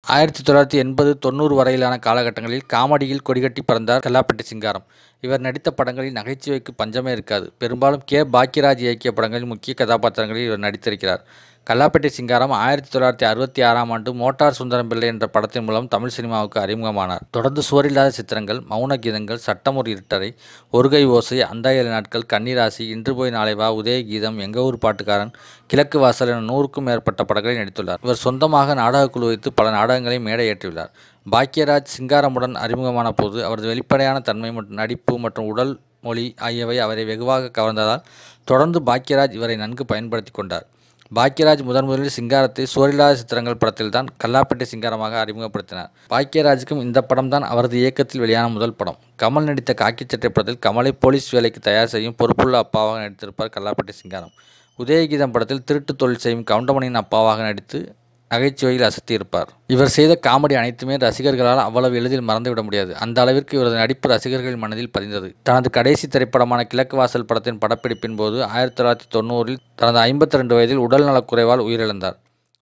ஆயிரத்தி தொள்ளாயிரத்தி எண்பது தொண்ணூறு வரையிலான காலகட்டங்களில் காமெடியில் கொடிகட்டி பறந்தார் கல்லாப்பட்டி சிங்காரம் இவர் நடித்த படங்களில் நகைச்சுவைக்கு பஞ்சமே இருக்காது பெரும்பாலும் கே பாக்யராஜ் இயக்கிய படங்களில் முக்கிய கதாபாத்திரங்களில் இவர் நடித்திருக்கிறார் கல்லாப்பட்டி சிங்காரம் ஆயிரத்தி தொள்ளாயிரத்தி அறுபத்தி ஆறாம் ஆண்டு மோட்டார் சுந்தரம் பிள்ளை என்ற படத்தின் மூலம் தமிழ் சினிமாவுக்கு அறிமுகமானார் தொடர்ந்து சுவரில்லாத சித்திரங்கள் மௌன கீதங்கள் சட்டமொரு இருட்டரை ஒருகை ஓசை அந்த ஏழு நாட்கள் கன்னிராசி இன்று போய் நாளை வா உதய கீதம் எங்க ஊர் பாட்டுக்காரன் கிழக்கு வாசல் என நூறுக்கும் மேற்பட்ட படங்களில் நடித்துள்ளார் இவர் சொந்தமாக நாடகக் குழு வைத்து பல நாடகங்களை மேடையேற்றியுள்ளார் பாக்யராஜ் சிங்காரமுடன் அறிமுகமான போது அவரது வெளிப்படையான தன்மை மற்றும் நடிப்பு மற்றும் உடல் மொழி ஆகியவை அவரை வெகுவாக கவர்ந்ததால் தொடர்ந்து பாக்யராஜ் இவரை நன்கு பயன்படுத்தி கொண்டார் பாக்யராஜ் முதன் முதலில் சிங்காரத்தை சோரில்லாத சித்திரங்கள் படத்தில்தான் கல்லாப்பட்டி சிங்காரமாக அறிமுகப்படுத்தினார் பாக்யராஜுக்கும் இந்த படம் தான் அவரது இயக்கத்தில் வெளியான முதல் படம் கமல் நடித்த காக்கி சட்டை படத்தில் கமலை போலீஸ் வேலைக்கு தயார் செய்யும் பொறுப்புள்ள அப்பாவாக நடித்திருப்பார் கல்லாப்பட்டி சிங்காரம் உதயகீதம் படத்தில் திருட்டு தொழில் செய்யும் கவுண்டமணியின் அப்பாவாக நடித்து நகைச்சுவையில் அசத்தியிருப்பார் இவர் செய்த காமெடி அனைத்துமே ரசிகர்களால் அவ்வளவு எளிதில் மறந்துவிட முடியாது அந்த அளவிற்கு இவரது நடிப்பு ரசிகர்கள் மனதில் பதிந்தது தனது கடைசி திரைப்படமான கிழக்கு வாசல் படத்தின் படப்பிடிப்பின் போது ஆயிரத்தி தொள்ளாயிரத்தி தொண்ணூறில் தனது ஐம்பத்தி ரெண்டு வயதில் உடல் நலக்குறைவால் உயிரிழந்தார்